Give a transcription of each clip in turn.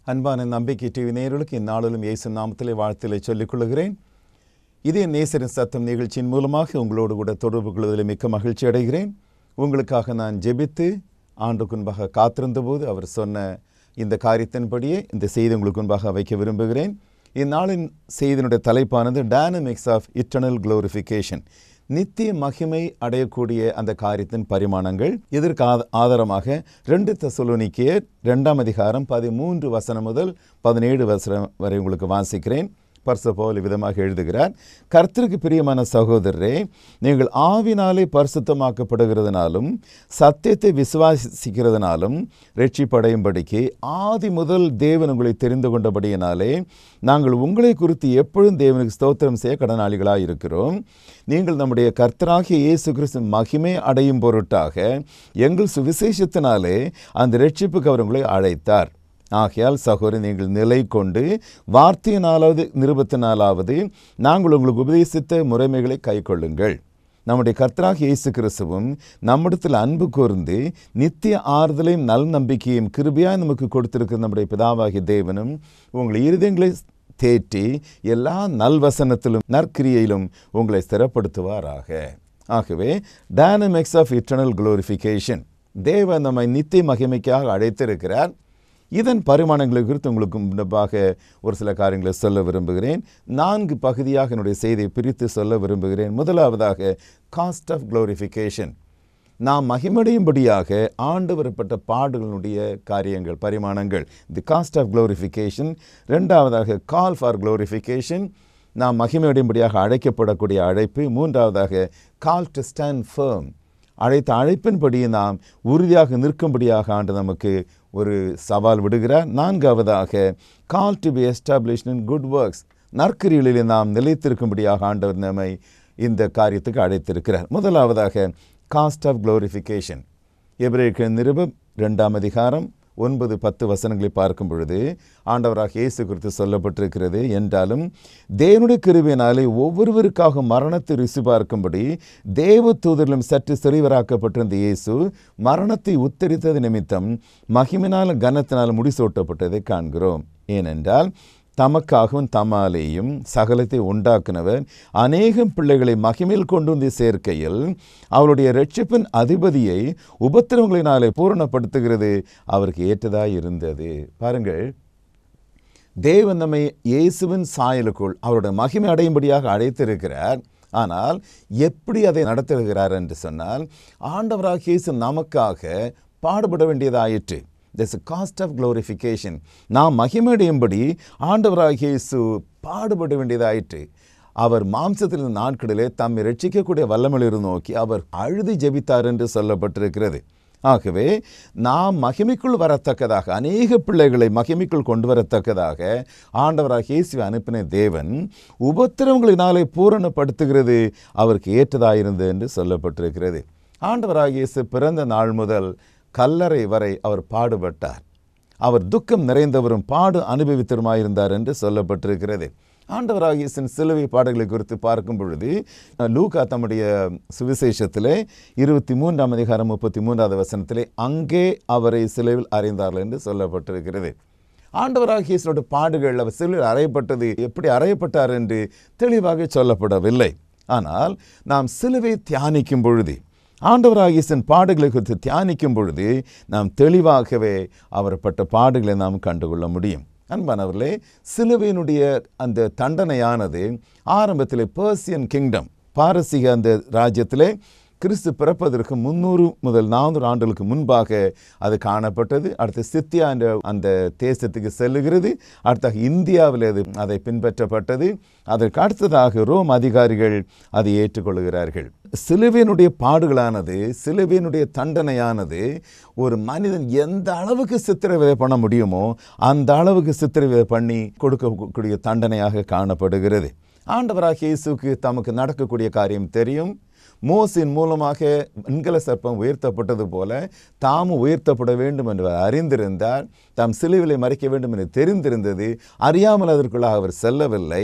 அன்பான நம்பிக்கை டிவி நேயர்களுக்கு இந்நாளிலும் இயேசு நாமத்திலே வாழ்த்திலே சொல்லிக் கொள்கிறேன் இதே நேசரின் சத்தம் நிகழ்ச்சியின் மூலமாக உங்களோடு கூட தொடர்பு கொள்வதில் மிக்க மகிழ்ச்சி அடைகிறேன் உங்களுக்காக நான் ஜெபித்து ஆண்டுக்கு முன்பாக காத்திருந்தபோது அவர் சொன்ன இந்த காரியத்தின்படியே இந்த செய்தி உங்களுக்கு முன்பாக வைக்க விரும்புகிறேன் இந்நாளின் செய்தியினுடைய தலைப்பானது டைனமிக்ஸ் ஆஃப் இட்டர்னல் குளோரிஃபிகேஷன் நித்திய மகிமை அடையக்கூடிய அந்த காரியத்தின் பரிமாணங்கள் இதற்கு ஆத- ஆதாரமாக ரெண்டு தெசலோனிக்கேயர் ரெண்டாம் அதிகாரம் பதிமூன்று வசனம் முதல் பதினேழு வசனம் வரை உங்களுக்கு வாசிக்கிறேன் பரிசு போல் விதமாக எழுதுகிறார் கர்த்தருக்கு பிரியமான சகோதரரே நீங்கள் ஆவினாலே பரிசுத்தமாக்கப்படுகிறதுனாலும் சத்தியத்தை விசுவாசிக்கிறதுனாலும் ரட்சிப்படையும்படிக்கு ஆதி முதல் தேவன் உங்களை தெரிந்து கொண்டபடியினாலே நாங்கள் உங்களை குறித்து எப்பொழுதும் தேவனுக்கு ஸ்தோத்திரம் செய்ய கடனாளிகளாக இருக்கிறோம் நீங்கள் நம்முடைய கர்த்தராகிய இயேசு கிறிஸ்து மகிமை அடையும் பொருட்டாக எங்கள் சுவிசேஷத்தினாலே அந்த ரட்சிப்புக்கு அவர் உங்களை அழைத்தார் ஆகையால் சகோதரி நீங்கள் நிலை கொண்டு வார்த்தையினாலாவது நிருபத்தினாலாவது நாங்கள் உங்களுக்கு உபதேசித்த முறைமைகளை கைக்கொள்ளுங்கள் நம்முடைய கர்த்தராக இயேசு கிறிஸ்துவும் நம்மிடத்தில் அன்பு கூர்ந்து நித்திய ஆறுதலையும் நல் நம்பிக்கையும் கிருபையாய் நமக்கு கொடுத்திருக்கிற நம்முடைய பிதாவாகிய தேவனும் உங்கள் இருதயங்களை தேற்றி எல்லா நல்வசனத்திலும் நற்கிரியையிலும் உங்களை ஸ்திரப்படுத்துவாராக ஆகவே டைனமிக்ஸ் ஆஃப் இட்டர்னல் குளோரிஃபிகேஷன் தேவன் நம்மை நித்திய மகிமைக்காக அழைத்திருக்கிறார் இதன் பரிமாணங்களை குறித்து உங்களுக்கு முன்பாக ஒரு சில காரியங்களை சொல்ல விரும்புகிறேன் நான்கு பகுதியாக என்னுடைய செய்தியை பிரித்து சொல்ல விரும்புகிறேன் முதலாவதாக காஸ்ட் ஆஃப் குளோரிஃபிகேஷன் நாம் மகிமடையும்படியாக ஆண்டவரப்பட்ட பாடுகளுடைய காரியங்கள் பரிமாணங்கள் தி காஸ்ட் ஆஃப் குளோரிஃபிகேஷன் ரெண்டாவதாக கால் ஃபார் குளோரிஃபிகேஷன் நாம் மகிமையடையும்படியாக அழைக்கப்படக்கூடிய அழைப்பு மூன்றாவதாக கால் டு ஸ்டாண்ட் ஃபேம் அழைத்த அழைப்பின்படி நாம் உறுதியாக நிற்கும்படியாக ஆண்டு நமக்கு ஒரு சவால் விடுகிறார் நான்காவதாக call to be establish in good works நற்கிரிகளிலே நாம் நிலைத்திருக்கும்படியாக ஆண்டவர் நம்மை இந்த காரியத்துக்கு அழைத்திருக்கிறார் முதலாவதாக காஸ்ட் ஆஃப் குளோரிஃபிகேஷன் எபிரேக்க நிருபம் ரெண்டாம் அதிகாரம் ஒன்பது பத்து வசனங்களை பார்க்கும் பொழுது ஆண்டவராக இயேசு குறித்து சொல்லப்பட்டிருக்கிறது என்றாலும் தேவனுடைய கிருபையினாலே ஒவ்வொருவருக்காக மரணத்தை ருசி பார்க்கும்படி தேவ தூதரிலும் சற்று சிறிவராக்கப்பட்டிருந்த இயேசு மரணத்தை உத்தரித்தது நிமித்தம் மகிமினால் கனத்தினால் முடிசூட்டப்பட்டதை காண்கிறோம் ஏனென்றால் தமக்காகவும் தமாலேயும் சகலத்தை உண்டாக்குனவர் அநேகம் பிள்ளைகளை மகிமையில் கொண்டு வந்து சேர்க்கையில் அவருடைய ரட்சிப்பின் அதிபதியை உபத்திரவங்களினாலே பூரணப்படுத்துகிறது அவருக்கு ஏற்றதாய் இருந்தது பாருங்கள் தேவன் நம்மை இயேசுவின் சாயலுக்குள் அவருடைய மகிமை அடையும்படியாக அழைத்திருக்கிறார் ஆனால் எப்படி அதை நடத்துகிறார் என்று சொன்னால் ஆண்டவராக இயேசு நமக்காக பாடுபட வேண்டியதாயிற்று திஸ் காஸ்ட் ஆஃப் குளோரிஃபிகேஷன் நாம் மகிமையடையும்படி ஆண்டவராக இயேசு பாடுபட வேண்டியதாயிற்று அவர் மாம்சத்தில் இருந்த நாட்களிலே தம்மை ரட்சிக்கக்கூடிய வல்லமையிலிருந்து நோக்கி அவர் அழுதி ஜெபித்தார் என்று சொல்லப்பட்டிருக்கிறது ஆகவே நாம் மகிமைக்குள் வரத்தக்கதாக அநேக பிள்ளைகளை மகிமைக்குள் கொண்டு வரத்தக்கதாக ஆண்டவராக இயேசுவை அனுப்பின தேவன் உபத்திரவங்களினாலே பூரணப்படுத்துகிறது அவருக்கு ஏற்றதாயிருந்தது என்று சொல்லப்பட்டிருக்கிறது ஆண்டவராக இயேசு பிறந்த நாள் முதல் கல்லறை வரை அவர் பாடுபட்டார் அவர் துக்கம் நிறைந்தவரும் பாடு அனுபவித்தருமாயிருந்தார் என்று சொல்லப்பட்டிருக்கிறது ஆண்டவராக இயேசுவின் சிலுவை பாடுகளை குறித்து பார்க்கும் பொழுது லூகா தம்முடைய சுவிசேஷத்திலே இருபத்தி மூன்றாம் அதிகாரம் முப்பத்தி மூன்றாவது வசனத்திலே அங்கே அவரை சிலுவையில் அறைந்தார்கள் என்று சொல்லப்பட்டிருக்கிறது ஆண்டவராக இயேசுடைய பாடுகள் அவர் சிலுவையில் அறையப்பட்டது எப்படி அறையப்பட்டார் என்று தெளிவாக சொல்லப்படவில்லை ஆனால் நாம் சிலுவை தியானிக்கும் பொழுது ஆண்டவராக இயேசுவின் பாடுகளை குறித்து தியானிக்கும் பொழுது நாம் தெளிவாகவே அவர் பட்ட பாடுகளை நாம் கண்டுகொள்ள முடியும் அன்பானவர்களே சிலுவையினுடைய அந்த தண்டனையானது ஆரம்பத்தில் பர்சியன் கிங்டம் பாரசீக அந்த ராஜ்யத்திலே கிறிஸ்து பிறப்பதற்கு முந்நூறு முதல் நானூறு ஆண்டுகளுக்கு முன்பாக அது காணப்பட்டது அடுத்து சித்தியா என்ற அந்த தேசத்துக்கு செல்லுகிறது அடுத்தாக இந்தியாவில் அது அதை பின்பற்றப்பட்டது அதற்கு அடுத்ததாக ரோம் அதிகாரிகள் அதை ஏற்றுக்கொள்கிறார்கள் சிலுவையினுடைய பாடுகளானது சிலுவையினுடைய தண்டனையானது ஒரு மனிதன் எந்த அளவுக்கு சித்திரவதை பண்ண முடியுமோ அந்த அளவுக்கு சித்திரவதை பண்ணி கொடுக்கக்கூடிய தண்டனையாக காணப்படுகிறது ஆண்டவராக இயேசுக்கு தமக்கு நடக்கக்கூடிய காரியம் தெரியும் மோசின் மூலமாக வெண்கல சர்ப்பம் உயர்த்தப்பட்டது போல தாமும் உயர்த்தப்பட வேண்டும் என்று அவர் அறிந்திருந்தார் தாம் சிலுவிலை மறைக்க வேண்டும் என்று தெரிந்திருந்தது அறியாமல் அதற்குள்ளாக அவர் செல்லவில்லை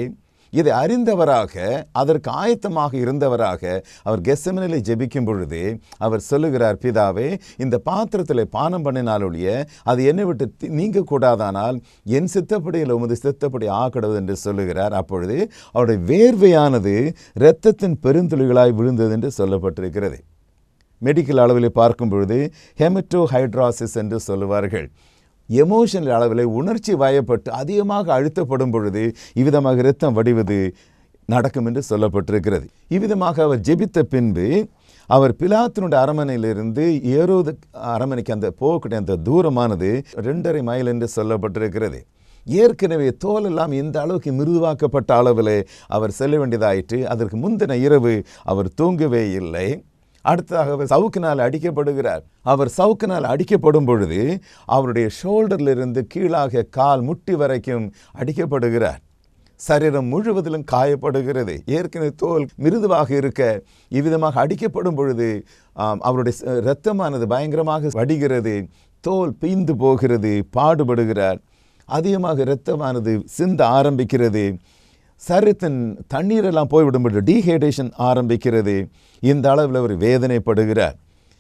இதை அறிந்தவராக அதற்கு ஆயத்தமாக இருந்தவராக அவர் கெசமனிலே ஜெபிக்கும் பொழுது அவர் சொல்லுகிறார் பிதாவே இந்த பாத்திரத்தில் பானம் பண்ணினாலொழிய அது என்னை விட்டு தி- நீங்கக்கூடாதானால் என் சித்தப்படியில் உமது சித்தப்படி ஆக்கிடுவது என்று சொல்லுகிறார் அப்பொழுது அவருடைய வேர்வையானது இரத்தத்தின் பெருந்துளிகளாய் விழுந்தது என்று சொல்லப்பட்டிருக்கிறது மெடிக்கல் அளவில் பார்க்கும் பொழுது ஹெமட்டோ ஹைட்ராசிஸ் என்று சொல்லுவார்கள் எமோஷனல் அளவில் உணர்ச்சி வயப்பட்டு அதிகமாக அழுத்தப்படும் பொழுது இவ்விதமாக இரத்தம் வடிவது நடக்கும் என்று சொல்லப்பட்டிருக்கிறது இவ்விதமாக அவர் ஜெபித்த பின்பு அவர் பிலாத்தினுடைய அரமனையிலிருந்து ஏரோது அரமனைக்கு அந்த போகக்கூடிய அந்த தூரமானது ரெண்டரை மைல் என்று சொல்லப்பட்டிருக்கிறது ஏற்கனவே தோலெல்லாம் இந்த அளவுக்கு மிருதுவாக்கப்பட்ட அளவில் அவர் செல்ல வேண்டியதாயிற்று அதற்கு முந்தின இரவு அவர் தூங்கவே இல்லை அடுத்ததாக அவர் சவுக்கினால் அடிக்கப்படுகிறார் அவர் சவுக்கினால் அடிக்கப்படும் பொழுது அவருடைய ஷோல்டர்ல இருந்து கீழாக கால் முட்டி வரைக்கும் அடிக்கப்படுகிறார் சரீரம் முழுவதிலும் காயப்படுகிறது ஏற்கனவே தோல் மிருதுவாக இருக்க இவ்விதமாக அடிக்கப்படும் பொழுது ஆம், அவருடைய ச- இரத்தமானது பயங்கரமாக வடிகிறது தோல் பீந்து போகிறது பாடுபடுகிறார் அதிகமாக இரத்தமானது சிந்த ஆரம்பிக்கிறது சரீரத்தின் தண்ணீரெல்லாம் போய்விடும்போது டீஹைட்ரேஷன் ஆரம்பிக்கிறது இந்த அளவில் அவர் வேதனைப்படுகிறார்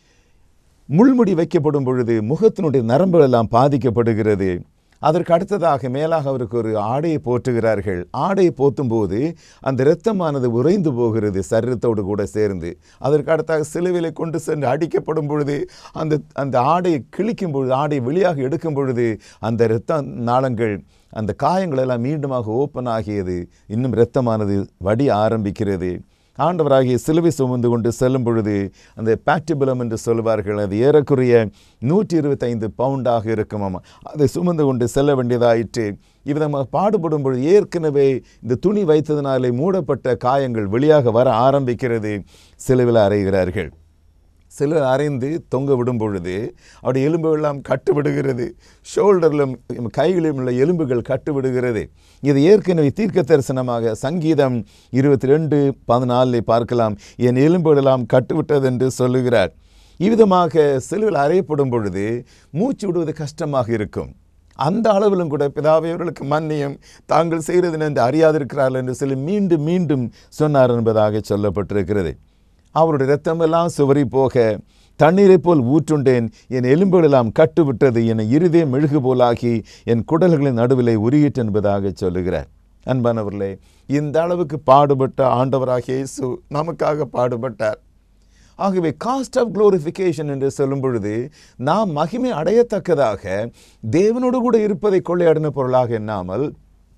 முள்முடி வைக்கப்படும் பொழுது முகத்தினுடைய நரம்புகள் எல்லாம் பாதிக்கப்படுகிறது அதற்கு அடுத்ததாக மேலாக அவருக்கு ஒரு ஆடையை போற்றுகிறார்கள் ஆடையை போத்தும்போது அந்த இரத்தமானது உறைந்து போகிறது சரீரத்தோடு கூட சேர்ந்து அதற்கு அடுத்தாக சிலுவையிலே கொண்டு சென்று அடிக்கப்படும் பொழுது அந்த அந்த ஆடையை கிழிக்கும் பொழுது ஆடையை வெளியாக எடுக்கும் பொழுது அந்த இரத்த நாளங்கள் அந்த காயங்கள் எல்லாம் மீண்டுமாக ஓப்பன் ஆகியது இன்னும் இரத்தமானது வடி ஆரம்பிக்கிறது ஆண்டவராகிய சிலுவை சுமந்து கொண்டு செல்லும் பொழுது அந்த பேட்டிபுலம் என்று சொல்வார்கள் அது ஏறக்குறைய நூற்றி இருபத்தைந்து பவுண்டாக இருக்குமாம் அதை சுமந்து கொண்டு செல்ல வேண்டியதாயிற்று இவ்விதமாக பாடுபடும் பொழுது ஏற்கனவே இந்த துணி வைத்ததினாலே மூடப்பட்ட காயங்கள் வெளியாக வர ஆரம்பிக்கிறது சிலுவில் அறைகிறார்கள் சிலர் அரைந்து தொங்க விடும் பொழுது அவருடைய எலும்புகள் எல்லாம் கட்டு விடுகிறது ஷோல்டரிலும் கைகளிலும் உள்ள எலும்புகள் கட்டு விடுகிறது இது ஏற்கனவே தீர்க்க தரிசனமாக சங்கீதம் இருபத்தி ரெண்டு பதினாலில் பார்க்கலாம் என் எலும்புகள் எல்லாம் கட்டுவிட்டது என்று சொல்லுகிறார் இவ்விதமாக சிலுவில் அறையப்படும் பொழுது மூச்சு விடுவது கஷ்டமாக இருக்கும் அந்த அளவிலும் கூட பிதாவே அவர்களுக்கு மன்னியும் தாங்கள் செய்கிறது என்று அறியாதிருக்கிறார்கள் என்று சொல்லி மீண்டும் மீண்டும் சொன்னார் என்பதாக சொல்லப்பட்டிருக்கிறது அவருடைய இரத்தமெல்லாம் சுவரி போக தண்ணீரைப் போல் ஊற்றுண்டேன் என் எலும்புகளெல்லாம் கட்டுவிட்டது என் இருதே மெழுகு போலாகி என் குடல்களின் நடுவிலே உருகிட்டு என்பதாக சொல்லுகிறார் அன்பானவர்களே இந்த அளவுக்கு பாடுபட்ட ஆண்டவராகிய இயேசு நமக்காக பாடுபட்டார் ஆகவே காஸ்ட் ஆஃப் குளோரிஃபிகேஷன் என்று சொல்லும் பொழுது நாம் மகிமை அடையத்தக்கதாக தேவனோடு கூட இருப்பதை கொள்ளையாடின பொருளாக எண்ணாமல்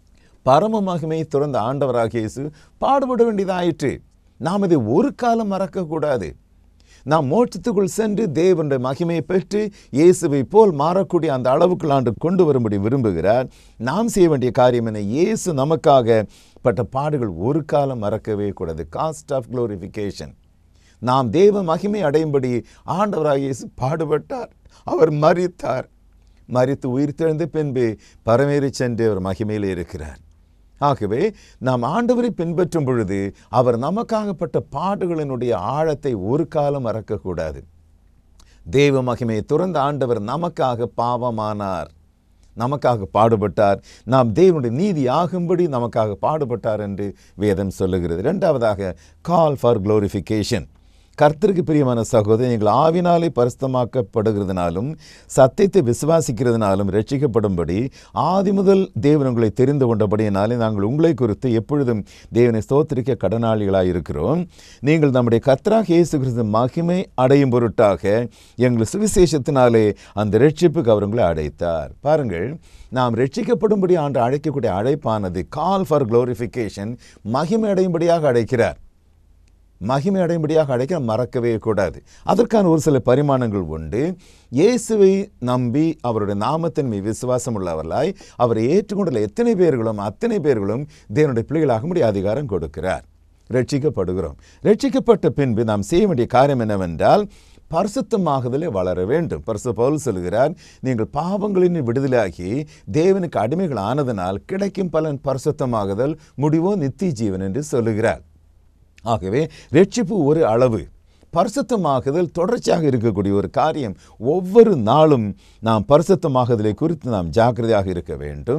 பரம மகிமையை துறந்த ஆண்டவராகிய இயேசு பாடுபட வேண்டியதாயிற்று நாம் இதை ஒரு காலம் மறக்கக்கூடாது நாம் மோட்சத்துக்குள் சென்று தேவனுடைய மகிமையை பெற்று இயேசுவை போல் மாறக்கூடிய அந்த அளவுக்குள் ஆண்டு கொண்டு வரும்படி விரும்புகிறார் நாம் செய்ய வேண்டிய காரியம் என்ன இயேசு நமக்காக பட்ட பாடுகள் ஒரு காலம் மறக்கவே கூடாது காஸ்ட் ஆஃப் குளோரிஃபிகேஷன் நாம் தேவ மகிமை அடையும்படி ஆண்டவராக இயேசு பாடுபட்டார் அவர் மரித்தார் மரித்து உயிர் தெழுந்த பின்பு பரமேறி சென்று அவர் மகிமையில் இருக்கிறார் ஆகவே நாம் ஆண்டவரை பின்பற்றும் பொழுது அவர் நமக்காகப்பட்ட பாடுகளினுடைய ஆழத்தை ஒரு காலம் மறக்கக்கூடாது தேவ மகிமையை துறந்த ஆண்டவர் நமக்காக பாவமானார் நமக்காக பாடுபட்டார் நாம் தேவனுடைய நீதி ஆகும்படி நமக்காக பாடுபட்டார் என்று வேதம் சொல்லுகிறது இரண்டாவதாக கால் ஃபார் குளோரிஃபிகேஷன் கர்த்தருக்கு பிரியமான சகோதரன் எங்கள் ஆவினாலே பரிசுத்தமாக்கப்படுகிறதுனாலும் சத்தியத்தை விசுவாசிக்கிறதுனாலும் ரட்சிக்கப்படும்படி ஆதி முதல் தேவன் உங்களை தெரிந்து கொண்டபடியினாலே நாங்கள் உங்களை குறித்து எப்பொழுதும் தேவனை ஸ்தோத்திரிக்க கடனாளிகளாக இருக்கிறோம் நீங்கள் நம்முடைய கர்த்தராக இயேசு கிறிஸ்து மகிமை அடையும் பொருட்டாக எங்கள் சுவிசேஷத்தினாலே அந்த ரட்சிப்புக்கு அவர் உங்களை அடைத்தார் பாருங்கள் நாம் ரட்சிக்கப்படும்படி ஆண்டு அழைக்கக்கூடிய அழைப்பானது கால் ஃபார் குளோரிஃபிகேஷன் மகிமை அடையும்படியாக அழைக்கிறார் மகிமை அடையும்படியாக அழைக்க மறக்கவே கூடாது அதற்கான ஒரு சில பரிமாணங்கள் உண்டு இயேசுவை நம்பி அவருடைய நாமத்தின் மீது விசுவாசம் உள்ளவர்களாய் அவரை ஏற்றுக்கொண்டுள்ள எத்தனை பேர்களும் அத்தனை பேர்களும் தேவனுடைய பிள்ளைகளாகும்படி அதிகாரம் கொடுக்கிறார் ரட்சிக்கப்படுகிறோம் ரட்சிக்கப்பட்ட பின்பு நாம் செய்ய வேண்டிய காரியம் என்னவென்றால் பரிசுத்தமாகுதலே வளர வேண்டும் பரிசு பவுல் சொல்கிறார் நீங்கள் பாவங்களின் விடுதலாகி தேவனுக்கு அடிமைகள் ஆனதனால் கிடைக்கும் பலன் பரிசுத்தமாகுதல் முடிவோ நித்திய ஜீவன் என்று சொல்லுகிறார் ஆகவே ரட்சிப்பு ஒரு அளவு பரிசுத்தமாகுதல் தொடர்ச்சியாக இருக்கக்கூடிய ஒரு காரியம் ஒவ்வொரு நாளும் நாம் பரிசுத்தமாகுதலை குறித்து நாம் ஜாக்கிரதையாக இருக்க வேண்டும்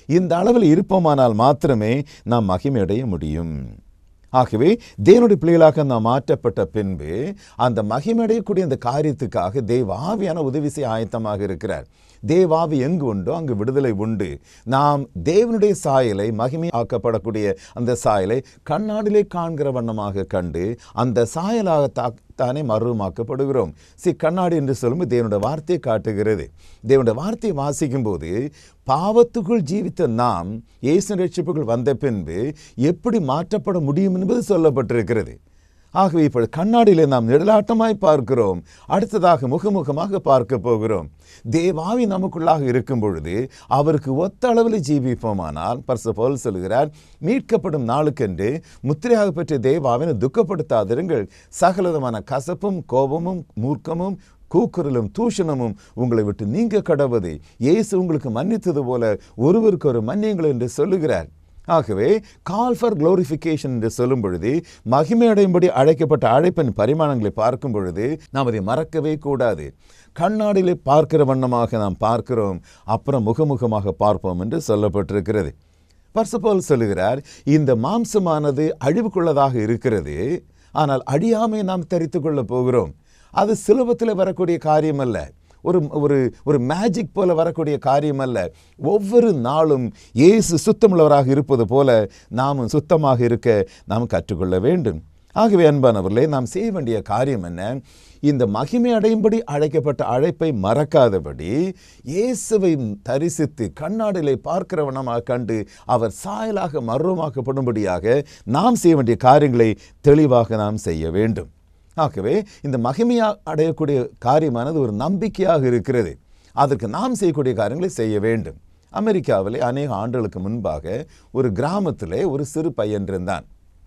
இந்த அளவில் இருப்போமானால் மாத்திரமே நாம் மகிமையடைய முடியும் ஆகவே தேவனுடைய பிள்ளைகளாக நாம் மாற்றப்பட்ட பின்பு அந்த மகிமடையக்கூடிய அந்த காரியத்துக்காக தேவ ஆவியான உதவி செய்ய ஆயத்தமாக இருக்கிறார் தேவாவி எங்கு உண்டோ அங்கு விடுதலை உண்டு நாம் தேவனுடைய சாயலை மகிமை ஆக்கப்படக்கூடிய அந்த சாயலை கண்ணாடிலே காண்கிற வண்ணமாக கண்டு அந்த சாயலாக தா தானே மறுமாக்கப்படுகிறோம் சி கண்ணாடி என்று சொல்லும்போது தேவனுடைய வார்த்தையை காட்டுகிறது தேவனுடைய வார்த்தையை வாசிக்கும் போது பாவத்துக்குள் ஜீவித்த நாம் இயேசு ரட்சிப்புகள் வந்த பின்பு எப்படி மாற்றப்பட முடியும் என்பது சொல்லப்பட்டிருக்கிறது ஆகவே இப்போ கண்ணாடியிலே நாம் நிழலாட்டமாய் பார்க்கிறோம் அடுத்ததாக முகமுகமாக பார்க்க போகிறோம் தேவாவி நமக்குள்ளாக இருக்கும் பொழுது அவருக்கு ஒத்த அளவில் ஜீவிப்போமானால் பரிசு போல் சொல்கிறார் மீட்கப்படும் நாளுக்கென்று முத்திரையாக பெற்ற தேவாவினை துக்கப்படுத்தாதிருங்கள் சகலவிதமான கசப்பும் கோபமும் மூர்க்கமும் கூக்குரலும் தூஷணமும் உங்களை விட்டு நீங்க கடவுது இயேசு உங்களுக்கு மன்னித்தது போல ஒருவருக்கு ஒரு மன்னியுங்கள் என்று சொல்லுகிறார் ஆகவே கால் ஃபார் குளோரிஃபிகேஷன் என்று சொல்லும் பொழுது மகிமை அடையும்படி அழைக்கப்பட்ட அழைப்பின் பரிமாணங்களை பார்க்கும் பொழுது நாம் அதை மறக்கவே கூடாது கண்ணாடியிலே பார்க்கிற வண்ணமாக நாம் பார்க்கிறோம் அப்புறம் முகமுகமாக பார்ப்போம் என்று சொல்லப்பட்டிருக்கிறது பர்சபோல் சொல்லுகிறார் இந்த மாம்சமானது அழிவுக்குள்ளதாக இருக்கிறது ஆனால் அழியாமை நாம் தரித்து கொள்ள போகிறோம் அது சுலபத்தில் வரக்கூடிய காரியம் அல்ல ஒரு ஒரு ஒரு மேஜிக் போல வரக்கூடிய காரியம் அல்ல ஒவ்வொரு நாளும் இயேசு சுத்தமுள்ளவராக இருப்பது போல நாமும் சுத்தமாக இருக்க நாம் கற்றுக்கொள்ள வேண்டும் ஆகவே அன்பானவர்களே நாம் செய்ய வேண்டிய காரியம் என்ன இந்த மகிமை அடையும்படி அழைக்கப்பட்ட அழைப்பை மறக்காதபடி இயேசுவை தரிசித்து கண்ணாடிலை பார்க்கிறவனமாக கண்டு அவர் சாயலாக மர்வமாக்கப்படும்படியாக நாம் செய்ய வேண்டிய காரியங்களை தெளிவாக நாம் செய்ய வேண்டும் ஆகவே இந்த மகிமையா அடையக்கூடிய காரியமானது ஒரு நம்பிக்கையாக இருக்கிறது அதற்கு நாம் செய்யக்கூடிய காரியங்களை செய்ய வேண்டும் அமெரிக்காவிலே அநேக ஆண்டுகளுக்கு முன்பாக ஒரு கிராமத்திலே ஒரு சிறு பையன் இருந்தான்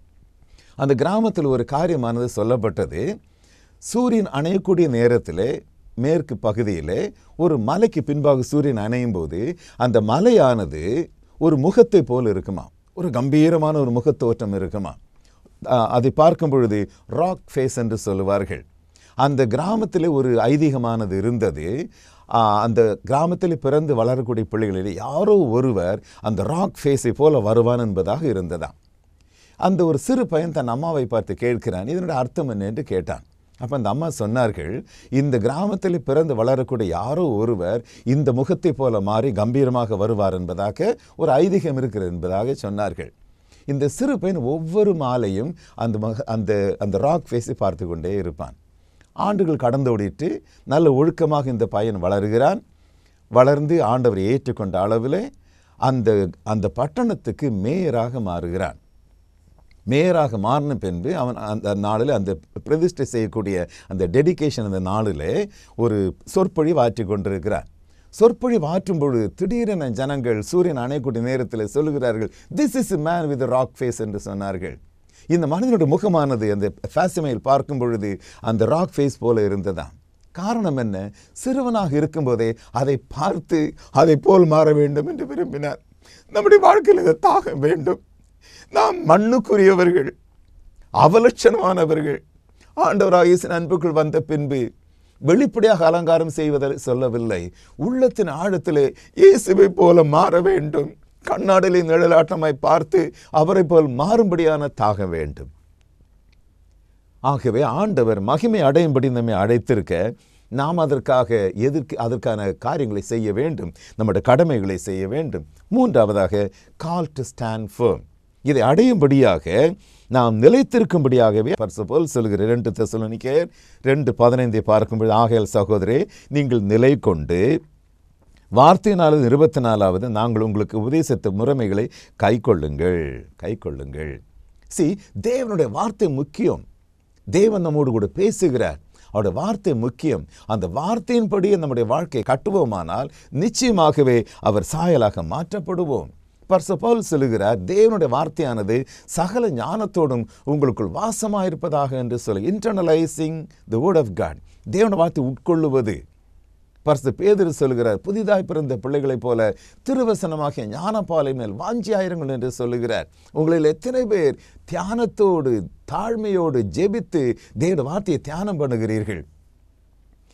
அந்த கிராமத்தில் ஒரு காரியமானது சொல்லப்பட்டது சூரியன் அணையக்கூடிய நேரத்திலே மேற்கு பகுதியிலே ஒரு மலைக்கு பின்பாக சூரியன் அணையும் போது அந்த மலையானது ஒரு முகத்தை போல் இருக்குமா ஒரு கம்பீரமான ஒரு முகத்தோற்றம் இருக்குமா அஹ் அதை பார்க்கும் பொழுது ராக் ஃபேஸ் என்று சொல்லுவார்கள் அந்த கிராமத்தில் ஒரு ஐதீகமானது இருந்தது ஆஹ் அந்த கிராமத்தில் பிறந்து வளரக்கூடிய பிள்ளைகளில் யாரோ ஒருவர் அந்த ராக் ஃபேஸை போல வருவான் என்பதாக இருந்ததாம் அந்த ஒரு சிறு பையன் தன் அம்மாவை பார்த்து கேட்கிறான் இதனுடைய அர்த்தம் என்ன என்று கேட்டான் அப்போ அந்த அம்மா சொன்னார்கள் இந்த கிராமத்தில் பிறந்து வளரக்கூடிய யாரோ ஒருவர் இந்த முகத்தை போல மாறி கம்பீரமாக வருவார் என்பதாக ஒரு ஐதீகம் இருக்கிறது என்பதாக சொன்னார்கள் இந்த சிறு பையன் ஒவ்வொரு மாலையும் அந்த மக அந்த அந்த ராக் ஃபேஸை பார்த்து கொண்டே இருப்பான் ஆண்டுகள் கடந்து ஓடிட்டு நல்ல ஒழுக்கமாக இந்த பையன் வளருகிறான் வளர்ந்து ஆண்டவரை ஏற்றுக்கொண்ட அளவில் அந்த அந்த பட்டணத்துக்கு மேயராக மாறுகிறான் மேயராக மாறின பின்பு அவன் அந்த நாளில் அந்த பிரதிஷ்டை செய்யக்கூடிய அந்த டெடிகேஷன் அந்த நாளில் ஒரு சொற்பொழிவு ஆற்றி கொண்டிருக்கிறார் சொற்பொழிவு ஆற்றும் பொழுது திடீரென ஜனங்கள் சூரியன் அணையக்கூடிய நேரத்தில் சொல்லுகிறார்கள் this is man with rock face என்று சொன்னார்கள் இந்த மனிதனுடைய முகமானது அந்த ஃபேசிமையில் பார்க்கும் பொழுது அந்த ராக் ஃபேஸ் போல இருந்ததாம் காரணம் என்ன சிறுவனாக இருக்கும்போதே அதை பார்த்து அதை போல் மாற வேண்டும் என்று விரும்பினார் நம்முடைய வாழ்க்கையில் இதை தாக வேண்டும் நாம் மண்ணுக்குரியவர்கள் அவலட்சணமானவர்கள் ஆண்டவராக இயேசு அன்புக்குள் வந்த பின்பு வெளிப்படையாக அலங்காரம் செய்வதை சொல்லவில்லை உள்ளத்தின் ஆழத்திலே இயேசுவை போல மாற வேண்டும் கண்ணாடிலே நிழலாட்டமாய் பார்த்து அவரை போல் மாறும்படியான தாக வேண்டும் ஆகவே ஆண்டவர் மகிமை அடையும்படி நம்மை அழைத்திருக்க நாம் அதற்காக எதிர்க்கு அதற்கான காரியங்களை செய்ய வேண்டும் நம்முடைய கடமைகளை செய்ய வேண்டும் மூன்றாவதாக கால் டு ஸ்டாண்ட் firm இதை அடையும்படியாக நாம் நிலைத்திருக்கும்படியாகவே பரிசு போல் சொல்கிற ரெண்டு தெசலோனிக்கேயர் ரெண்டு பதினைந்தை பார்க்கும்போது ஆகையால் சகோதரே நீங்கள் நிலை கொண்டு வார்த்தையினாலும் இருபத்தி நாலாவது நாங்கள் உங்களுக்கு உபதேசித்த முறைமைகளை கைக்கொள்ளுங்கள் கைக்கொள்ளுங்கள் சி தேவனுடைய வார்த்தை முக்கியம் தேவன் நம்மோடு கூட பேசுகிறார் அவருடைய வார்த்தை முக்கியம் அந்த வார்த்தையின்படியே நம்முடைய வாழ்க்கையை கட்டுவோமானால் நிச்சயமாகவே அவர் சாயலாக மாற்றப்படுவோம் பர்ச பவுல் சொல்லுகிறார் தேவனுடைய வார்த்தையானது சகல ஞானத்தோடும் உங்களுக்குள் வாசமாயிருப்பதாக என்று சொல்லி internalising the word of God தேவனுடைய வார்த்தை உட்கொள்ளுவது பரிசு பேதிரு சொல்கிறார் புதிதாய் பிறந்த பிள்ளைகளைப் போல திருவசனமாகிய ஞானப்பாலை மேல் வாஞ்சியாயிருங்கள் என்று சொல்லுகிறார் உங்களில் எத்தனை பேர் தியானத்தோடு தாழ்மையோடு ஜெபித்து தேவ வார்த்தையை தியானம் பண்ணுகிறீர்கள்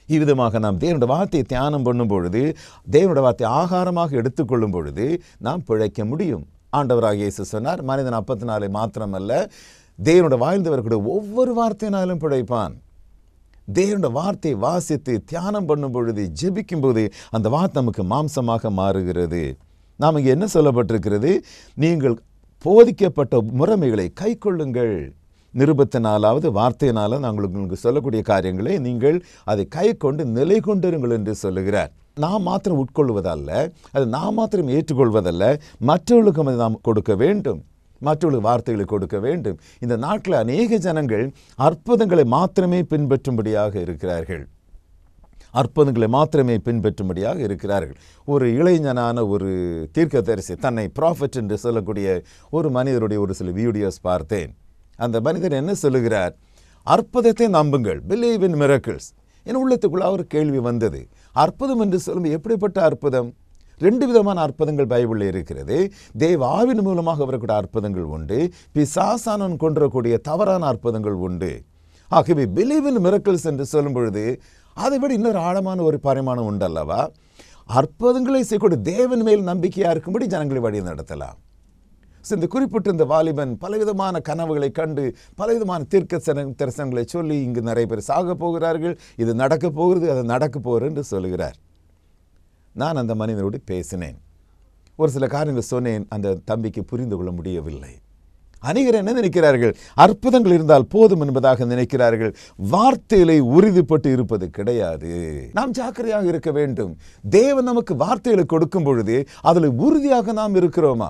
இவ்விதமாக நாம் தேவனுடைய வார்த்தையை தியானம் பண்ணும் பொழுது தேவனுடைய வார்த்தை ஆகாரமாக எடுத்துக்கொள்ளும் பொழுது நாம் பிழைக்க முடியும் ஆண்டவராக இயேசு சொன்னார் மனிதன் அப்பத்தினாலே மாத்திரமல்ல தேவனுடைய வாய்ந்து வரக்கூடிய ஒவ்வொரு வார்த்தையினாலும் பிழைப்பான் தேவனுடைய வார்த்தையை வாசித்து தியானம் பண்ணும் பொழுது ஜெபிக்கும் போது அந்த வார்த்தை நமக்கு மாம்சமாக மாறுகிறது நாம் இங்கே என்ன சொல்லப்பட்டிருக்கிறது நீங்கள் போதிக்கப்பட்ட முறைமைகளை கை கொள்ளுங்கள் நிருபத்தினாலாவது வார்த்தையினால நாங்கள் உங்களுக்கு சொல்லக்கூடிய காரியங்களை நீங்கள் அதை கை கொண்டு நிலை கொண்டிருங்கள் என்று சொல்லுகிறார் நாம் மாத்திரம் உட்கொள்வதல்ல அது நாம் மாத்திரம் ஏற்றுக்கொள்வதல்ல மற்றவர்களுக்கும் அதை நாம் கொடுக்க வேண்டும் மற்றவர்களுக்கு வார்த்தைகளை கொடுக்க வேண்டும் இந்த நாட்டில் அநேக ஜனங்கள் அற்புதங்களை மாத்திரமே பின்பற்றும்படியாக இருக்கிறார்கள் அற்புதங்களை மாத்திரமே பின்பற்றும்படியாக இருக்கிறார்கள் ஒரு இளைஞனான ஒரு தீர்க்கதரிசி தன்னை ப்ராஃபட் என்று சொல்லக்கூடிய ஒரு மனிதருடைய ஒரு சில வீடியோஸ் பார்த்தேன் அந்த மனிதர் என்ன சொல்லுகிறார் அற்புதத்தை நம்புங்கள் பிலீவ் இன் மிரக்கிள்ஸ் என் உள்ளத்துக்குள்ள ஒரு கேள்வி வந்தது அற்புதம் என்று சொல்லும் எப்படிப்பட்ட அற்புதம் ரெண்டு விதமான அற்புதங்கள் பைபிளில் இருக்கிறது தேவ ஆவின் மூலமாக வரக்கூடிய அற்புதங்கள் உண்டு பிசாசானன் கொன்றக்கூடிய தவறான அற்புதங்கள் உண்டு ஆகவே பிலீவ் இன் மிரக்கிள்ஸ் என்று சொல்லும் பொழுது அதை விட இன்னொரு ஆழமான ஒரு பரிமாணம் உண்டு அல்லவா அற்புதங்களை செய்யக்கூடிய தேவன் மேல் நம்பிக்கையாக இருக்கும்படி ஜனங்களை வழி நடத்தலாம் ஸோ இந்த குறிப்பிட்ட இந்த வாலிபன் பலவிதமான கனவுகளை கண்டு பலவிதமான தீர்க்க சன- தரிசனங்களை சொல்லி இங்கு நிறைய பேர் சாக போகிறார்கள் இது நடக்க போகிறது அது நடக்க போகிறது என்று சொல்லுகிறார் நான் அந்த மனிதனோடு பேசினேன் ஒரு சில காரியங்கள் சொன்னேன் அந்த தம்பிக்கு புரிந்து கொள்ள முடியவில்லை அநேகர் என்ன நினைக்கிறார்கள் அற்புதங்கள் இருந்தால் போதும் என்பதாக நினைக்கிறார்கள் வார்த்தைகளை உறுதிப்பட்டு இருப்பது கிடையாது நாம் ஜாக்கிரதையாக இருக்க வேண்டும் தேவன் நமக்கு வார்த்தைகளை கொடுக்கும் பொழுது அதில் உறுதியாக நாம் இருக்கிறோமா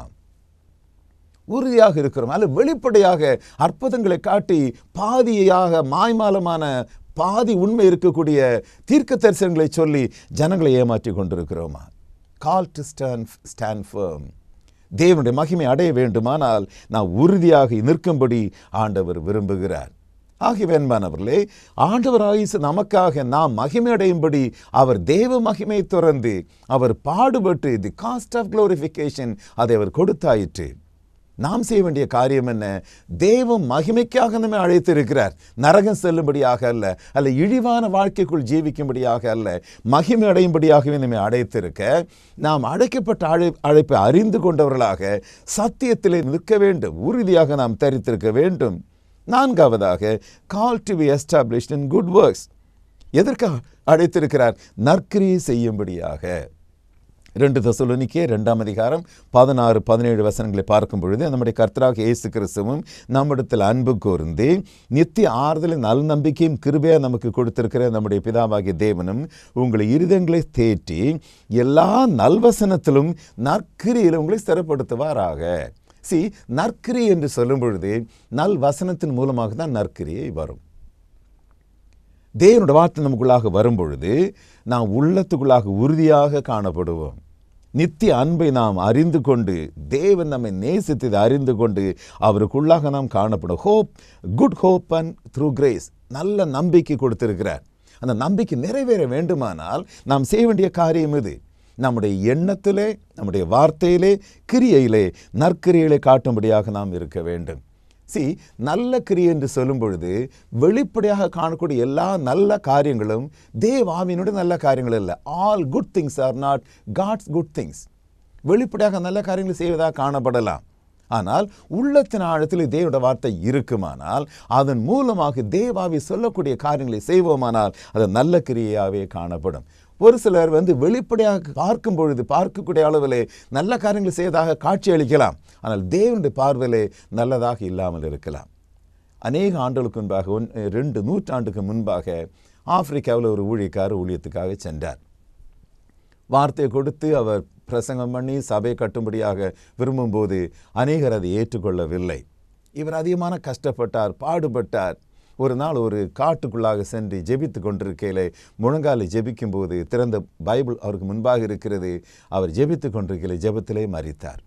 உறுதியாக இருக்கிறோம் அல்ல வெளிப்படையாக அற்புதங்களை காட்டி பாதியாக மாய்மாலமான பாதி உண்மை இருக்கக்கூடிய தீர்க்க தரிசனங்களை சொல்லி ஜனங்களை ஏமாற்றி கொண்டிருக்கிறோமா call to stand stand firm தேவனுடைய மகிமை அடைய வேண்டுமானால் நான் உறுதியாக நிற்கும்படி ஆண்டவர் விரும்புகிறார் ஆகிய அன்பானவர்களே ஆண்டவர் ஆயுசு நமக்காக நாம் மகிமை அடையும்படி அவர் தேவ மகிமை துறந்து அவர் பாடுபட்டு தி காஸ்ட் ஆஃப் குளோரிஃபிகேஷன் அதை அவர் கொடுத்தாயிற்று நாம் செய்ய வேண்டிய காரியம் என்ன தேவம் மகிமைக்காக நம்மை அழைத்திருக்கிறார் நரகம் செல்லும்படியாக அல்ல அல்ல இழிவான வாழ்க்கைக்குள் ஜீவிக்கும்படியாக அல்ல மகிமை அடையும்படியாகவே நம்மை அழைத்திருக்க நாம் அழைக்கப்பட்ட அழை அழைப்பை அறிந்து கொண்டவர்களாக சத்தியத்திலே நிற்க வேண்டும் உறுதியாக நாம் தரித்திருக்க வேண்டும் நான்காவதாக call to be established in good works எதற்காக அழைத்திருக்கிறார் நற்கிரியை செய்யும்படியாக ரெண்டு தசுலனிக்கே ரெண்டாம் அதிகாரம் பதினாறு பதினேழு வசனங்களை பார்க்கும் பொழுது நம்முடைய கர்த்தராக இயேசு கிறிஸ்துவும் நம்மிடத்தில் அன்பு கூர்ந்து நித்திய ஆறுதலின் நல் நம்பிக்கையும் கிருபையா நமக்கு கொடுத்திருக்கிற நம்முடைய பிதாவாகிய தேவனும் உங்களை இருதயங்களை தேற்றி எல்லா நல்வசனத்திலும் நற்கிரியில் உங்களை ஸ்திரப்படுத்துவாராக சி நற்கிரி என்று சொல்லும் பொழுது நல் வசனத்தின் மூலமாக தான் நற்கிரியை வரும் தேவனுடைய வார்த்தை நமக்குள்ளாக வரும் பொழுது நாம் உள்ளத்துக்குள்ளாக உறுதியாக காணப்படுவோம் நித்திய அன்பை நாம் அறிந்து கொண்டு தேவன் நம்மை நேசித்ததை அறிந்து கொண்டு அவருக்குள்ளாக நாம் காணப்படும் hope good hope and through grace நல்ல நம்பிக்கை கொடுத்திருக்கிறார் அந்த நம்பிக்கை நிறைவேற வேண்டுமானால் நாம் செய்ய வேண்டிய காரியம் இது நம்முடைய எண்ணத்திலே நம்முடைய வார்த்தையிலே கிரியையிலே நற்கிரியிலே காட்டும்படியாக நாம் இருக்க வேண்டும் சி நல்ல கிரியை என்று சொல்லும் பொழுது வெளிப்படையாக காணக்கூடிய எல்லா நல்ல காரியங்களும் தேவாவினுடைய நல்ல காரியங்கள் இல்லை all good things are not God's good things வெளிப்படையாக நல்ல காரியங்கள் செய்வதாக காணப்படலாம் ஆனால் உள்ளத்தின் ஆழத்தில் தேவனுடைய வார்த்தை இருக்குமானால் அதன் மூலமாக தேவாவி சொல்லக்கூடிய காரியங்களை செய்வோமானால் அது நல்ல கிரியையாகவே காணப்படும் ஒரு சிலர் வந்து வெளிப்படையாக பார்க்கும் பொழுது பார்க்கக்கூடிய அளவிலே நல்ல காரியங்கள் செய்வதாக காட்சி அளிக்கலாம் ஆனால் தேவனுடைய பார்வையிலே நல்லதாக இல்லாமல் இருக்கலாம் அநேக ஆண்டுகளுக்கு முன்பாக ஒன் ரெண்டு நூற்றாண்டுக்கு முன்பாக ஆப்பிரிக்காவில் ஒரு ஊழியக்காரர் ஊழியத்துக்காக சென்றார் வார்த்தை கொடுத்து அவர் பிரசங்கம் பண்ணி சபை கட்டும்படியாக விரும்பும்போது அநேகர் அதை ஏற்றுக்கொள்ளவில்லை இவர் அதிகமான கஷ்டப்பட்டார் பாடுபட்டார் ஒரு நாள் ஒரு காட்டுக்குள்ளாக சென்று ஜெபித்து கொண்டிருக்கையிலே முழங்காலை ஜெபிக்கும்போது திறந்த பைபிள் அவருக்கு முன்பாக இருக்கிறது அவர் ஜெபித்து கொண்டிருக்கையிலே ஜெபத்திலே மறித்தார்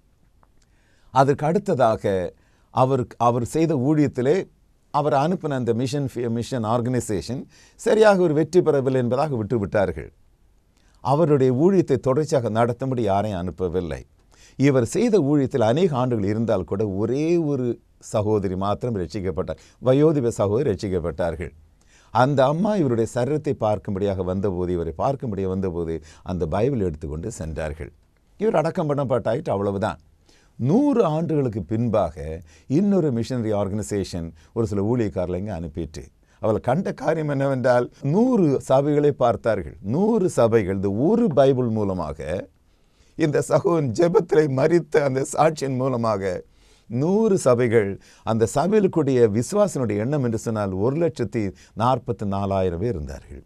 அதற்கு அடுத்ததாக அவர் அவர் செய்த ஊழியத்திலே அவர் அனுப்பின அந்த மிஷன் மிஷன் ஆர்கனைசேஷன் சரியாக ஒரு வெற்றி பெறவில்லை என்பதாக விட்டு விட்டார்கள் அவருடைய ஊழியத்தை தொடர்ச்சியாக நடத்தும்படி யாரையும் அனுப்பவில்லை இவர் செய்த ஊழியத்தில் அநேக ஆண்டுகள் இருந்தால் கூட ஒரே ஒரு சகோதரி மாத்திரம் ரட்சிக்கப்பட்டார் வயோதிப சகோதரி ரட்சிக்கப்பட்டார்கள் அந்த அம்மா இவருடைய சரீரத்தை பார்க்கும்படியாக வந்தபோது இவரை பார்க்கும்படியாக வந்தபோது அந்த பைபிள் எடுத்துக்கொண்டு சென்றார்கள் இவர் அடக்கம் பண்ணப்பட்டாயிட்டு அவ்வளவுதான் நூறு ஆண்டுகளுக்கு பின்பாக இன்னொரு மிஷனரி ஆர்கனைசேஷன் ஒரு சில ஊழியக்காரர்களை இங்கே அனுப்பிட்டு அவள் கண்ட காரியம் என்னவென்றால் நூறு சபைகளை பார்த்தார்கள் நூறு சபைகள் இந்த ஒரு பைபிள் மூலமாக இந்த சகோன் ஜெபத்திலே மறித்த அந்த சாட்சியின் மூலமாக நூறு சபைகள் அந்த சபையிலுக்குடைய விசுவாசனுடைய எண்ணம் என்று சொன்னால் ஒரு லட்சத்தி நாற்பத்தி நாலாயிரம் பேர் இருந்தார்கள்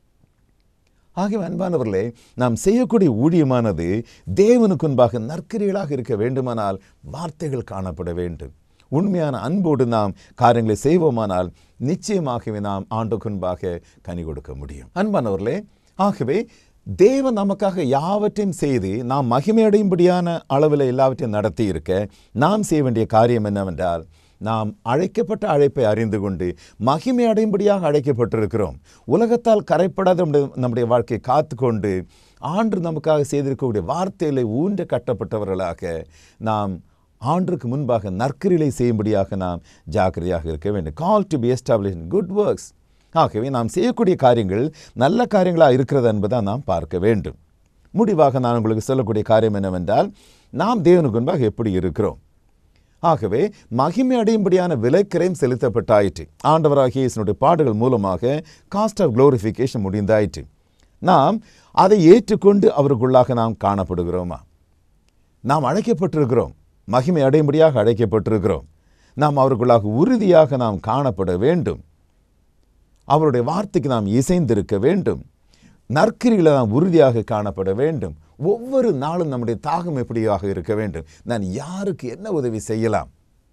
ஆகிய அன்பானவர்களே நாம் செய்யக்கூடிய ஊழியமானது தேவனுக்கு முன்பாக நற்கிரிகளாக இருக்க வேண்டுமானால் வார்த்தைகள் காணப்பட வேண்டும் உண்மையான அன்போடு நாம் காரியங்களை செய்வோமானால் நிச்சயமாகவே நாம் ஆண்டுக்கு முன்பாக கனி கொடுக்க முடியும் அன்பானவர்களே ஆகவே தேவன் நமக்காக யாவற்றையும் செய்து நாம் மகிமையடையும்படியான அளவில் எல்லாவற்றையும் நடத்தி இருக்க நாம் செய்ய வேண்டிய காரியம் என்னவென்றால் நாம் அழைக்கப்பட்ட அழைப்பை அறிந்து கொண்டு மகிமை அடையும்படியாக அழைக்கப்பட்டிருக்கிறோம் உலகத்தால் கரைப்படாத நம்முடைய நம்முடைய வாழ்க்கையை காத்து கொண்டு ஆண்டு நமக்காக செய்திருக்கக்கூடிய வார்த்தையிலே ஊன்ற கட்டப்பட்டவர்களாக நாம் ஆண்டுக்கு முன்பாக நற்கரிலை செய்யும்படியாக நாம் ஜாக்கிரதையாக இருக்க வேண்டும் call to be establish good works ஆகவே நாம் செய்யக்கூடிய காரியங்கள் நல்ல காரியங்களாக இருக்கிறது என்பதை நாம் பார்க்க வேண்டும் முடிவாக நான் உங்களுக்கு சொல்லக்கூடிய காரியம் என்னவென்றால் நாம் தேவனுக்கு முன்பாக எப்படி இருக்கிறோம் ஆகவே மகிமை அடையும்படியான விலைக்கிரயம் செலுத்தப்பட்டாயிற்று ஆண்டவராகிய இயேசுனுடைய பாடுகள் மூலமாக காஸ்ட் ஆஃப் குளோரிஃபிகேஷன் முடிந்தாயிற்று நாம் அதை ஏற்றுக்கொண்டு அவருக்குள்ளாக நாம் காணப்படுகிறோமா நாம் அழைக்கப்பட்டிருக்கிறோம் மகிமை அடையும்படியாக அழைக்கப்பட்டிருக்கிறோம் நாம் அவருக்குள்ளாக உறுதியாக நாம் காணப்பட வேண்டும் அவருடைய வார்த்தைக்கு நாம் இசைந்திருக்க வேண்டும் நற்கிரிகளை நாம் உறுதியாக காணப்பட வேண்டும் ஒவ்வொரு நாளும் நம்முடைய தாகம் எப்படியாக இருக்க வேண்டும் நான் யாருக்கு என்ன உதவி செய்யலாம்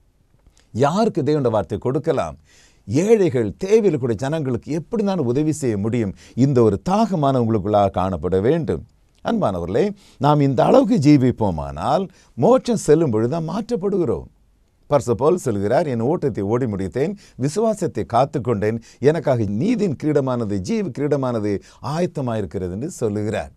யாருக்கு தேவனுடைய வார்த்தை கொடுக்கலாம் ஏழைகள் தேவையில் கூட ஜனங்களுக்கு எப்படி நான் உதவி செய்ய முடியும் இந்த ஒரு தாகமான உங்களுக்குள்ளாக காணப்பட வேண்டும் அன்பானவர்களே நாம் இந்த அளவுக்கு ஜீவிப்போமானால் மோட்சம் செல்லும் பொழுது நாம் மாற்றப்படுகிறோம் பர்ச போல் சொல்கிறார் என் ஓட்டத்தை ஓடி முடித்தேன் விசுவாசத்தை காத்துக்கொண்டேன் எனக்காக நீதின் கிரீடமானது ஜீவ கிரீடமானது ஆயத்தமாயிருக்கிறது என்று சொல்லுகிறார்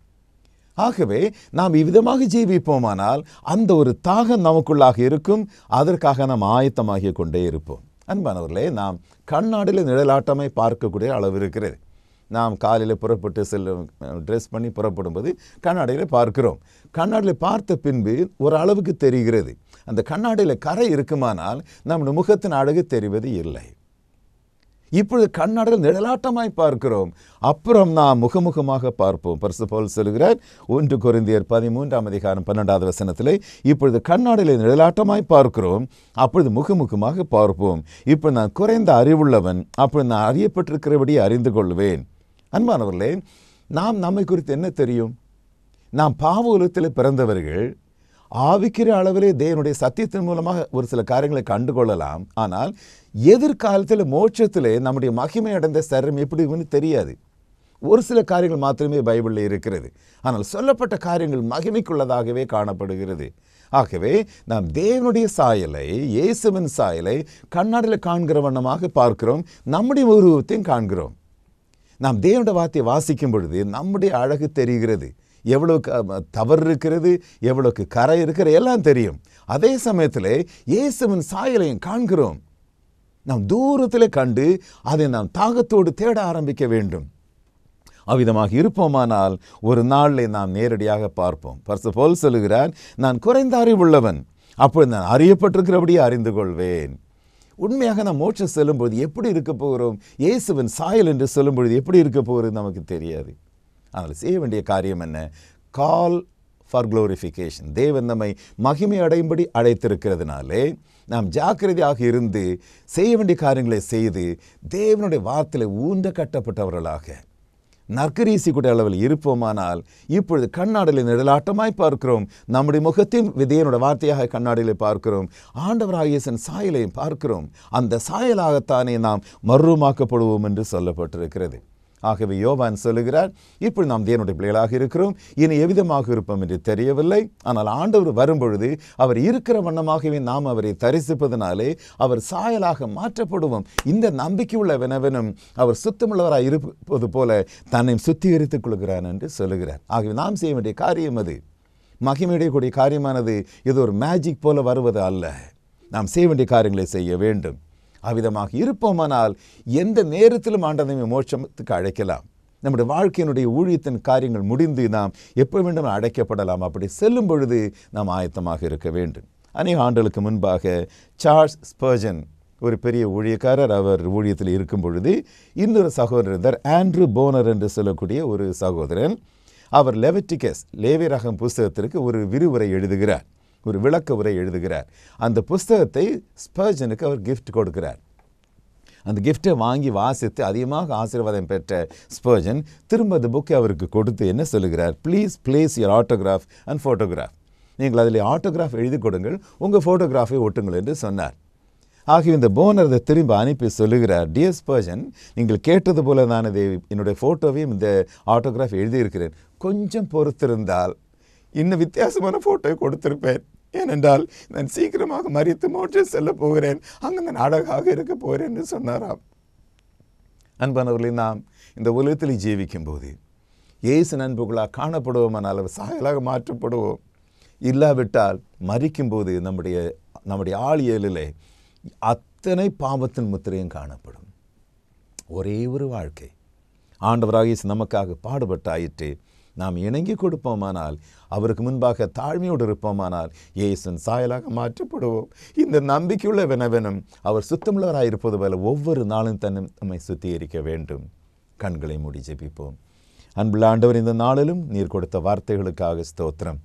ஆகவே நாம் இவ்விதமாக ஜீவிப்போமானால் அந்த ஒரு தாகம் நமக்குள்ளாக இருக்கும் அதற்காக நாம் ஆயத்தமாகிய கொண்டே இருப்போம் அன்பானவர்களே நாம் கண்ணாடியில் நிழலாட்டமை பார்க்கக்கூடிய அளவு இருக்கிறது நாம் காலையில் புறப்பட்டு செல்லும் ட்ரெஸ் பண்ணி புறப்படும்போது கண்ணாடியில் பார்க்கிறோம் கண்ணாடியில் பார்த்த பின்பு ஒரு அளவுக்கு தெரிகிறது அந்த கண்ணாடியில் கரை இருக்குமானால் நம்முடைய முகத்தின் அழகு தெரிவது இல்லை இப்பொழுது கண்ணாடியில் நிழலாட்டமாய் பார்க்கிறோம் அப்புறம் நாம் முகமுகமாக பார்ப்போம் பரிசு போல் சொல்கிறார் ஒன்று கொரிந்தியர் பதிமூன்றாம் அதிகாரம் பன்னெண்டாவது வசனத்திலே இப்பொழுது கண்ணாடியில் நிழலாட்டமாய் பார்க்கிறோம் அப்பொழுது முகமுகமாக பார்ப்போம் இப்போ நான் குறைந்த அறிவுள்ளவன் அப்பொழுது நான் அறியப்பட்டிருக்கிறபடி அறிந்து கொள்வேன் அன்பானவர்களே நாம் நம்மை குறித்து என்ன தெரியும் நாம் பாவ உலகத்தில் பிறந்தவர்கள் ஆவிக்கிற அளவிலே தேவனுடைய சத்தியத்தின் மூலமாக ஒரு சில காரியங்களை கண்டுகொள்ளலாம் ஆனால் எதிர்காலத்தில் மோட்சத்திலே நம்முடைய மகிமை அடைந்த சரம் எப்படி இருக்குன்னு தெரியாது ஒரு சில காரியங்கள் மாத்திரமே பைபிளில் இருக்கிறது ஆனால் சொல்லப்பட்ட காரியங்கள் மகிமைக்குள்ளதாகவே காணப்படுகிறது ஆகவே நாம் தேவனுடைய சாயலை இயேசுவின் சாயலை கண்ணாடியில் காண்கிற வண்ணமாக பார்க்கிறோம் நம்முடைய உருவத்தையும் காண்கிறோம் நாம் தேவனுடைய வார்த்தையை வாசிக்கும் பொழுது நம்முடைய அழகு தெரிகிறது எவ்வளோக்கு தவறு இருக்கிறது எவ்வளோக்கு கரை இருக்கிற எல்லாம் தெரியும் அதே சமயத்தில் இயேசுவின் சாயலையும் காண்கிறோம் நாம் தூரத்தில் கண்டு அதை நாம் தாகத்தோடு தேட ஆரம்பிக்க வேண்டும் அவ்விதமாக இருப்போமானால் ஒரு நாளில் நாம் நேரடியாக பார்ப்போம் பர்ச போல் சொல்லுகிறார் நான் குறைந்த அறிவுள்ளவன் அப்பொழுது நான் அறியப்பட்டிருக்கிறபடியே அறிந்து கொள்வேன் உண்மையாக நாம் மோட்சம் செல்லும்போது எப்படி இருக்க போகிறோம் இயேசுவின் சாயல் என்று சொல்லும்பொழுது எப்படி இருக்க போகிறது நமக்கு தெரியாது ஆனால் செய்ய வேண்டிய காரியம் என்ன கால் ஃபார் குளோரிஃபிகேஷன் தேவன் நம்மை மகிமை அடையும்படி அழைத்திருக்கிறதுனாலே நாம் ஜாக்கிரதையாக இருந்து செய்ய வேண்டிய காரியங்களை செய்து தேவனுடைய வார்த்தையில் ஊன்ற கட்டப்பட்டவர்களாக நற்கரீசி கூட அளவில் இருப்போமானால் இப்பொழுது கண்ணாடியில் நிழலாட்டமாய் பார்க்கிறோம் நம்முடைய முகத்தையும் விதையனோட வார்த்தையாக கண்ணாடியில் பார்க்கிறோம் ஆண்டவராகியசன் சாயலையும் பார்க்கிறோம் அந்த சாயலாகத்தானே நாம் மர்வமாக்கப்படுவோம் என்று சொல்லப்பட்டிருக்கிறது ஆகவே யோவான் சொல்லுகிறார் இப்படி நாம் தேவனுடைய பிள்ளைகளாக இருக்கிறோம் இனி எவ்விதமாக இருப்போம் என்று தெரியவில்லை ஆனால் ஆண்டவர் வரும்பொழுது அவர் இருக்கிற வண்ணமாகவே நாம் அவரை தரிசிப்பதனாலே அவர் சாயலாக மாற்றப்படுவோம் இந்த நம்பிக்கை உள்ள வினவனும் அவர் சுத்தமுள்ளவராக இருப்பது போல தன்னை சுத்திகரித்துக் கொள்கிறான் என்று சொல்லுகிறார் ஆகவே நாம் செய்ய வேண்டிய காரியம் அது மகிமையுடைய காரியமானது இது ஒரு மேஜிக் போல வருவது அல்ல நாம் செய்ய வேண்டிய காரியங்களை செய்ய வேண்டும் அவ்விதமாக இருப்போமானால் எந்த நேரத்திலும் ஆண்டவனை மோட்சத்துக்கு அழைக்கலாம் நம்முடைய வாழ்க்கையினுடைய ஊழியத்தின் காரியங்கள் முடிந்து நாம் எப்போ வேண்டும் அழைக்கப்படலாம் அப்படி செல்லும் பொழுது நாம் ஆயத்தமாக இருக்க வேண்டும் அநேக ஆண்டுகளுக்கு முன்பாக சார்ல்ஸ் ஸ்பர்ஜன் ஒரு பெரிய ஊழியக்காரர் அவர் ஊழியத்தில் இருக்கும் பொழுது இன்னொரு சகோதரர் இருந்தார் ஆண்ட்ரூ போனர் என்று சொல்லக்கூடிய ஒரு சகோதரன் அவர் லெவட்டிகஸ் லேவி ரகம் புஸ்தகத்திற்கு ஒரு விரிவுரை எழுதுகிறார் ஒரு விளக்க உரை எழுதுகிறார் அந்த புஸ்தகத்தை ஸ்பர்ஜனுக்கு அவர் கிஃப்ட் கொடுக்கிறார் அந்த கிஃப்டை வாங்கி வாசித்து அதிகமாக ஆசீர்வாதம் பெற்ற ஸ்பர்ஜன் திரும்ப அந்த புக்கை அவருக்கு கொடுத்து என்ன சொல்லுகிறார் please place your autograph and photograph நீங்கள் அதில் ஆட்டோகிராஃப் எழுதி கொடுங்கள் உங்கள் ஃபோட்டோகிராஃபை ஒட்டுங்கள் என்று சொன்னார் ஆகிய இந்த போனர் அதை திரும்ப அனுப்பி சொல்லுகிறார் டியர் ஸ்பர்ஜன் நீங்கள் கேட்டது போல நான் இதை என்னுடைய ஃபோட்டோவையும் இந்த ஆட்டோகிராஃப் எழுதியிருக்கிறேன் கொஞ்சம் பொறுத்திருந்தால் இன்னும் வித்தியாசமான ஃபோட்டோவை கொடுத்திருப்பேன் ஏனென்றால் நான் சீக்கிரமாக மறித்து மோட்சம் செல்ல போகிறேன் அங்கே நான் அழகாக இருக்க போகிறேன் என்று சொன்னாராம் அன்பானவர்களை நாம் இந்த உலகத்தில் ஜீவிக்கும் போது இயேசு நண்புகளாக காணப்படுவோமானால் அவர் சாயலாக மாற்றப்படுவோம் இல்லாவிட்டால் மறிக்கும்போது நம்முடைய நம்முடைய ஆளியலிலே அத்தனை பாவத்தின் முத்திரையும் காணப்படும் ஒரே ஒரு வாழ்க்கை ஆண்டவராக இயேசு நமக்காக பாடுபட்டாயிற்று நாம் இணங்கி கொடுப்போமானால் அவருக்கு முன்பாக தாழ்மையோடு இருப்போமானால் இயேசுன் சாயலாக மாற்றப்படுவோம் இந்த நம்பிக்கையுள்ள வினவனும் அவர் சுத்தமுள்ளவராக இருப்பது போல ஒவ்வொரு நாளும் தன்னை நம்மை சுத்திகரிக்க வேண்டும் கண்களை மூடி ஜெபிப்போம் அன்புள்ள ஆண்டவர் இந்த நாளிலும் நீர் கொடுத்த வார்த்தைகளுக்காக ஸ்தோத்திரம்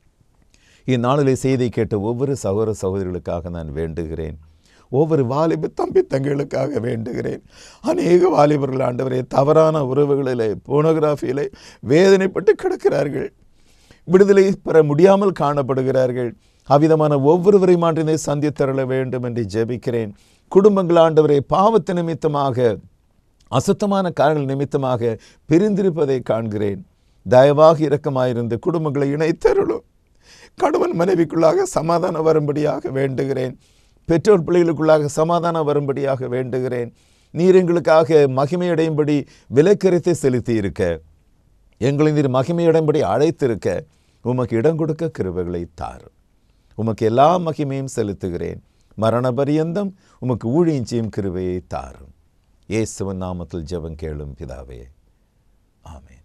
இந்நாளிலே செய்தி கேட்ட ஒவ்வொரு சகோதர சகோதரிகளுக்காக நான் வேண்டுகிறேன் ஒவ்வொரு வாலிப தம்பி தங்கைகளுக்காக வேண்டுகிறேன் அநேக வாலிபர்கள் ஆண்டவரே தவறான உறவுகளிலே போனோகிராஃபியிலே வேதனைப்பட்டு கிடக்கிறார்கள் விடுதலை பெற முடியாமல் காணப்படுகிறார்கள் அவ்விதமான ஒவ்வொருவரை மாற்றினை சந்தித்தருள வேண்டும் என்று ஜெபிக்கிறேன் குடும்பங்கள் ஆண்டவரை பாவத்து நிமித்தமாக அசுத்தமான காரணங்கள் நிமித்தமாக பிரிந்திருப்பதை காண்கிறேன் தயவாக இரக்கமாயிருந்து குடும்பங்களை இணைத்தருளும் கணவன் மனைவிக்குள்ளாக சமாதானம் வரும்படியாக வேண்டுகிறேன் பெற்றோர் பிள்ளைகளுக்குள்ளாக சமாதானம் வரும்படியாக வேண்டுகிறேன் நீர் எங்களுக்காக மகிமையடையும்படி விலைக்கரித்தை செலுத்தி இருக்க எங்களை நீர் மகிமையடையும்படி அழைத்திருக்க உமக்கு இடம் கொடுக்க கிருபைகளை தாரும் உமக்கு எல்லா மகிமையும் செலுத்துகிறேன் மரண பரியந்தம் உமக்கு ஊழியம் செய்யும் கிருபையை தாரும் இயேசுவன் நாமத்தில் ஜெபம் கேளும் பிதாவே ஆமென்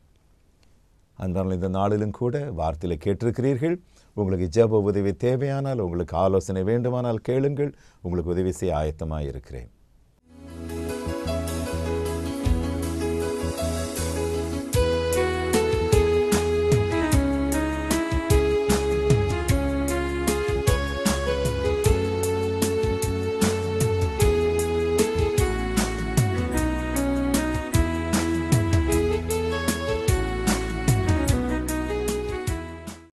அன்றால் இந்த நாளிலும் கூட வார்த்தையில் கேட்டிருக்கிறீர்கள் உங்களுக்கு ஜெப உதவி தேவையானால் உங்களுக்கு ஆலோசனை வேண்டுமானால் கேளுங்கள் உங்களுக்கு உதவி செய்ய ஆயத்தமாக இருக்கிறேன்